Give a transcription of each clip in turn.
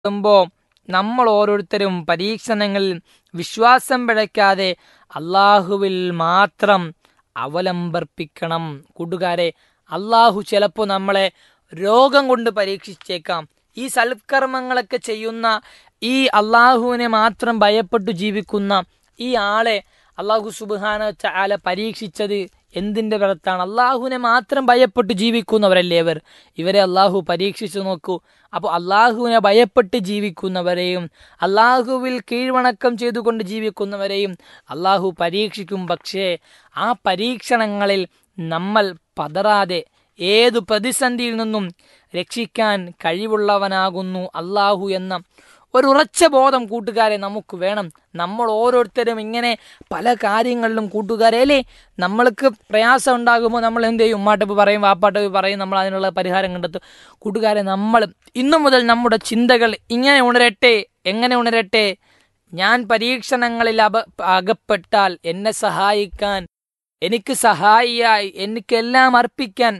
ുമ്പോൾ നമ്മൾ ഓരോരുത്തരും പരീക്ഷണങ്ങളിൽ വിശ്വാസം പിഴയ്ക്കാതെ അള്ളാഹുവിൽ മാത്രം അവലംബർപ്പിക്കണം കൂട്ടുകാരെ അള്ളാഹു ചിലപ്പോൾ നമ്മളെ രോഗം കൊണ്ട് പരീക്ഷിച്ചേക്കാം ഈ സൽക്കർമ്മങ്ങളൊക്കെ ചെയ്യുന്ന ഈ അള്ളാഹുവിനെ മാത്രം ഭയപ്പെട്ടു ജീവിക്കുന്ന ഈ ആളെ അള്ളാഹു സുബാന ചാല പരീക്ഷിച്ചത് എന്തിന്റെ പുറത്താണ് അള്ളാഹുവിനെ മാത്രം ഭയപ്പെട്ട് ജീവിക്കുന്നവരല്ലേ ഇവർ ഇവരെ അള്ളാഹു പരീക്ഷിച്ചു നോക്കൂ അപ്പോൾ അള്ളാഹുവിനെ ഭയപ്പെട്ട് ജീവിക്കുന്നവരെയും അള്ളാഹുവിൽ കീഴ്വണക്കം ചെയ്തുകൊണ്ട് ജീവിക്കുന്നവരെയും അള്ളാഹു പരീക്ഷിക്കും പക്ഷേ ആ പരീക്ഷണങ്ങളിൽ നമ്മൾ പതറാതെ ഏതു പ്രതിസന്ധിയിൽ നിന്നും രക്ഷിക്കാൻ കഴിവുള്ളവനാകുന്നു അള്ളാഹു എന്ന ഒരു ഉറച്ച ബോധം കൂട്ടുകാരെ നമുക്ക് വേണം നമ്മൾ ഓരോരുത്തരും ഇങ്ങനെ പല കാര്യങ്ങളിലും കൂട്ടുകാരെ അല്ലേ നമ്മൾക്ക് പ്രയാസം ഉണ്ടാകുമ്പോൾ നമ്മൾ എന്ത് ചെയ്യും ഉമ്മാട്ടപ്പ് പറയും വാപ്പാട്ടപ്പ് പറയും നമ്മൾ അതിനുള്ള പരിഹാരം കണ്ടെത്തും കൂട്ടുകാരെ നമ്മൾ ഇന്നു മുതൽ നമ്മുടെ ചിന്തകൾ ഇങ്ങനെ ഉണരട്ടെ എങ്ങനെ ഉണരട്ടെ ഞാൻ പരീക്ഷണങ്ങളിൽ അപ അകപ്പെട്ടാൽ എന്നെ സഹായിക്കാൻ എനിക്ക് സഹായിയായി എനിക്കെല്ലാം അർപ്പിക്കാൻ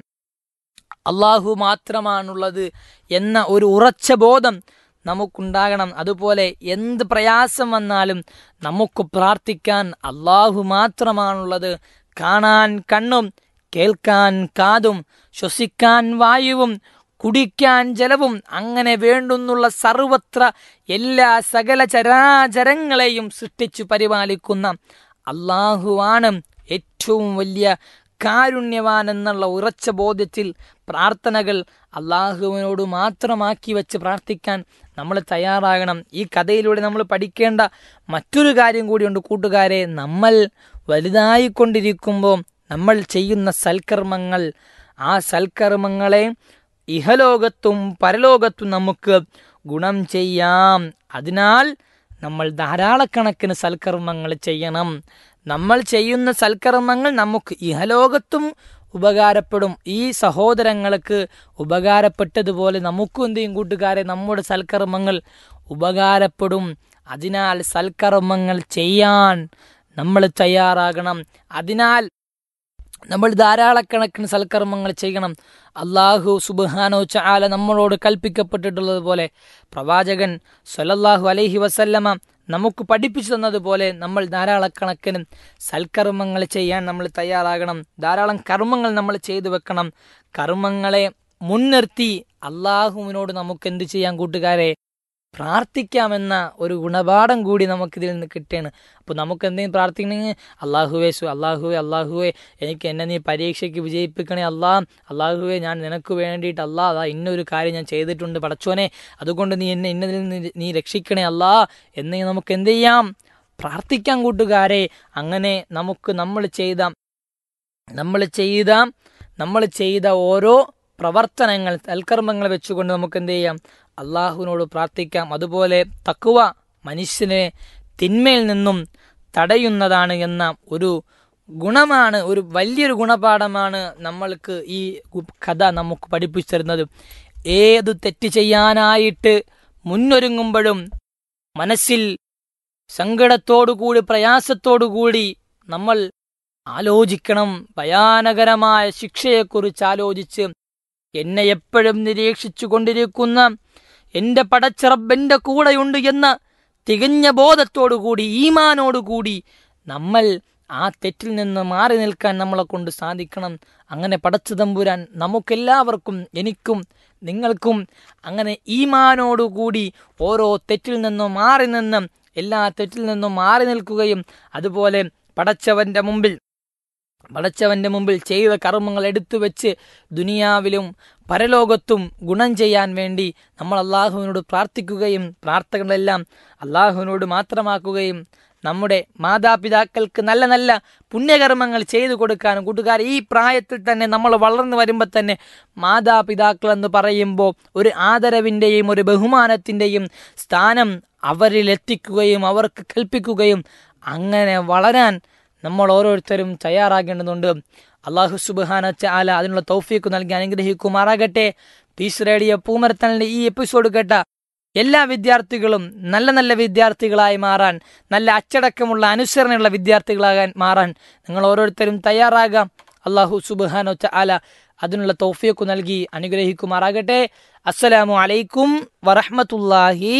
അള്ളാഹു മാത്രമാണുള്ളത് എന്ന ഒരു ഉറച്ച ബോധം നമുക്കുണ്ടാകണം അതുപോലെ എന്ത് പ്രയാസം വന്നാലും നമുക്ക് പ്രാർത്ഥിക്കാൻ അള്ളാഹു മാത്രമാണുള്ളത് കാണാൻ കണ്ണും കേൾക്കാൻ കാതും ശ്വസിക്കാൻ വായുവും കുടിക്കാൻ ജലവും അങ്ങനെ വേണ്ടുന്നുള്ള സർവത്ര എല്ലാ സകല ചരാചരങ്ങളെയും സൃഷ്ടിച്ചു പരിപാലിക്കുന്ന അള്ളാഹുവാണ് ഏറ്റവും വലിയ കാരുണ്യവാൻ എന്നുള്ള ഉറച്ച ബോധ്യത്തിൽ പ്രാർത്ഥനകൾ അള്ളാഹുവിനോട് മാത്രമാക്കി വെച്ച് പ്രാർത്ഥിക്കാൻ നമ്മൾ തയ്യാറാകണം ഈ കഥയിലൂടെ നമ്മൾ പഠിക്കേണ്ട മറ്റൊരു കാര്യം കൂടിയുണ്ട് കൂട്ടുകാരെ നമ്മൾ വലുതായിക്കൊണ്ടിരിക്കുമ്പോൾ നമ്മൾ ചെയ്യുന്ന സൽക്കർമ്മങ്ങൾ ആ സൽക്കർമ്മങ്ങളെ ഇഹലോകത്തും പരലോകത്തും നമുക്ക് ഗുണം ചെയ്യാം അതിനാൽ നമ്മൾ ധാരാളക്കണക്കിന് സൽക്കർമ്മങ്ങൾ ചെയ്യണം നമ്മൾ ചെയ്യുന്ന സൽക്കർമ്മങ്ങൾ നമുക്ക് ഇഹലോകത്തും ഉപകാരപ്പെടും ഈ സഹോദരങ്ങൾക്ക് ഉപകാരപ്പെട്ടതുപോലെ നമുക്കും എന്ത് ചെയ്യും കൂട്ടുകാരെ നമ്മുടെ സൽക്കർമ്മങ്ങൾ ഉപകാരപ്പെടും അതിനാൽ സൽക്കർമ്മങ്ങൾ ചെയ്യാൻ നമ്മൾ തയ്യാറാകണം അതിനാൽ നമ്മൾ ധാരാളക്കണക്കിന് സൽക്കർമ്മങ്ങൾ ചെയ്യണം അള്ളാഹു സുബാനോ ചാല നമ്മളോട് കൽപ്പിക്കപ്പെട്ടിട്ടുള്ളത് പോലെ പ്രവാചകൻ സൊലല്ലാഹു അലൈഹി വസല്ലമ നമുക്ക് പഠിപ്പിച്ചു തന്നതുപോലെ നമ്മൾ ധാരാളക്കണക്കിന് സൽക്കർമ്മങ്ങൾ ചെയ്യാൻ നമ്മൾ തയ്യാറാകണം ധാരാളം കർമ്മങ്ങൾ നമ്മൾ ചെയ്തു വെക്കണം കർമ്മങ്ങളെ മുൻനിർത്തി അള്ളാഹുവിനോട് നമുക്ക് എന്ത് ചെയ്യാൻ കൂട്ടുകാരെ പ്രാർത്ഥിക്കാമെന്ന ഒരു ഗുണപാഠം കൂടി നമുക്കിതിൽ നിന്ന് കിട്ടുകയാണ് അപ്പോൾ നമുക്ക് എന്തെങ്കിലും പ്രാർത്ഥിക്കണമെങ്കിൽ അള്ളാഹുവേ സു അള്ളാഹുവേ അള്ളാഹുവേ എനിക്ക് എന്നെ നീ പരീക്ഷയ്ക്ക് വിജയിപ്പിക്കണേ അല്ലാ അള്ളാഹുവേ ഞാൻ നിനക്ക് വേണ്ടിയിട്ട് അല്ലാ അതാ ഇന്നൊരു കാര്യം ഞാൻ ചെയ്തിട്ടുണ്ട് പടച്ചോനെ അതുകൊണ്ട് നീ എന്നെ ഇന്നതിൽ നിന്ന് നീ രക്ഷിക്കണേ അല്ലാ എന്ന് നമുക്ക് എന്ത് ചെയ്യാം പ്രാർത്ഥിക്കാൻ കൂട്ടുകാരെ അങ്ങനെ നമുക്ക് നമ്മൾ ചെയ്ത നമ്മൾ ചെയ്ത നമ്മൾ ചെയ്ത ഓരോ പ്രവർത്തനങ്ങൾ തൽക്കർമ്മങ്ങൾ വെച്ചുകൊണ്ട് നമുക്ക് എന്ത് ചെയ്യാം അള്ളാഹുവിനോട് പ്രാർത്ഥിക്കാം അതുപോലെ തക്കുവ മനുഷ്യനെ തിന്മയിൽ നിന്നും തടയുന്നതാണ് എന്ന ഒരു ഗുണമാണ് ഒരു വലിയൊരു ഗുണപാഠമാണ് നമ്മൾക്ക് ഈ കഥ നമുക്ക് പഠിപ്പിച്ചു തരുന്നത് ഏതു തെറ്റ് ചെയ്യാനായിട്ട് മുന്നൊരുങ്ങുമ്പോഴും മനസ്സിൽ സങ്കടത്തോടുകൂടി പ്രയാസത്തോടുകൂടി നമ്മൾ ആലോചിക്കണം ഭയാനകരമായ ശിക്ഷയെക്കുറിച്ച് ആലോചിച്ച് എന്നെ എപ്പോഴും നിരീക്ഷിച്ചു കൊണ്ടിരിക്കുന്ന എന്റെ പടച്ചിറബെന്റെ കൂടെയുണ്ട് എന്ന തികഞ്ഞ ബോധത്തോടുകൂടി ഈമാനോടുകൂടി നമ്മൾ ആ തെറ്റിൽ നിന്ന് മാറി നിൽക്കാൻ നമ്മളെ കൊണ്ട് സാധിക്കണം അങ്ങനെ പടച്ചു തമ്പുരാൻ നമുക്കെല്ലാവർക്കും എനിക്കും നിങ്ങൾക്കും അങ്ങനെ ഈമാനോടുകൂടി ഓരോ തെറ്റിൽ നിന്നും മാറി നിന്നും എല്ലാ തെറ്റിൽ നിന്നും മാറി നിൽക്കുകയും അതുപോലെ പടച്ചവന്റെ മുമ്പിൽ പടച്ചവന്റെ മുമ്പിൽ ചെയ്ത കർമ്മങ്ങൾ എടുത്തു വെച്ച് ദുനിയാവിലും പരലോകത്തും ഗുണം ചെയ്യാൻ വേണ്ടി നമ്മൾ അള്ളാഹുവിനോട് പ്രാർത്ഥിക്കുകയും പ്രാർത്ഥനകളെല്ലാം അള്ളാഹുവിനോട് മാത്രമാക്കുകയും നമ്മുടെ മാതാപിതാക്കൾക്ക് നല്ല നല്ല പുണ്യകർമ്മങ്ങൾ ചെയ്തു കൊടുക്കാനും കൂട്ടുകാർ ഈ പ്രായത്തിൽ തന്നെ നമ്മൾ വളർന്നു വരുമ്പോൾ തന്നെ മാതാപിതാക്കൾ എന്ന് പറയുമ്പോൾ ഒരു ആദരവിൻ്റെയും ഒരു ബഹുമാനത്തിൻ്റെയും സ്ഥാനം അവരിൽ എത്തിക്കുകയും അവർക്ക് കൽപ്പിക്കുകയും അങ്ങനെ വളരാൻ നമ്മൾ ഓരോരുത്തരും തയ്യാറാകേണ്ടതുണ്ട് അള്ളാഹു സുബാന ചാല അതിനുള്ള തൗഫീക്ക് നൽകി അനുഗ്രഹിക്കുമാറാകട്ടെ പീസ് റേഡിയോ പൂമരത്തലിന്റെ ഈ എപ്പിസോഡ് കേട്ട എല്ലാ വിദ്യാർത്ഥികളും നല്ല നല്ല വിദ്യാർത്ഥികളായി മാറാൻ നല്ല അച്ചടക്കമുള്ള അനുസരണയുള്ള വിദ്യാർത്ഥികളാകാൻ മാറാൻ നിങ്ങൾ ഓരോരുത്തരും തയ്യാറാകാം അള്ളാഹു സുബാനോ ചാല അതിനുള്ള തൗഫീഖ് നൽകി അനുഗ്രഹിക്കുമാറാകട്ടെ അസ്സലാമു അലൈക്കും വറഹ്മത്തുള്ളാഹി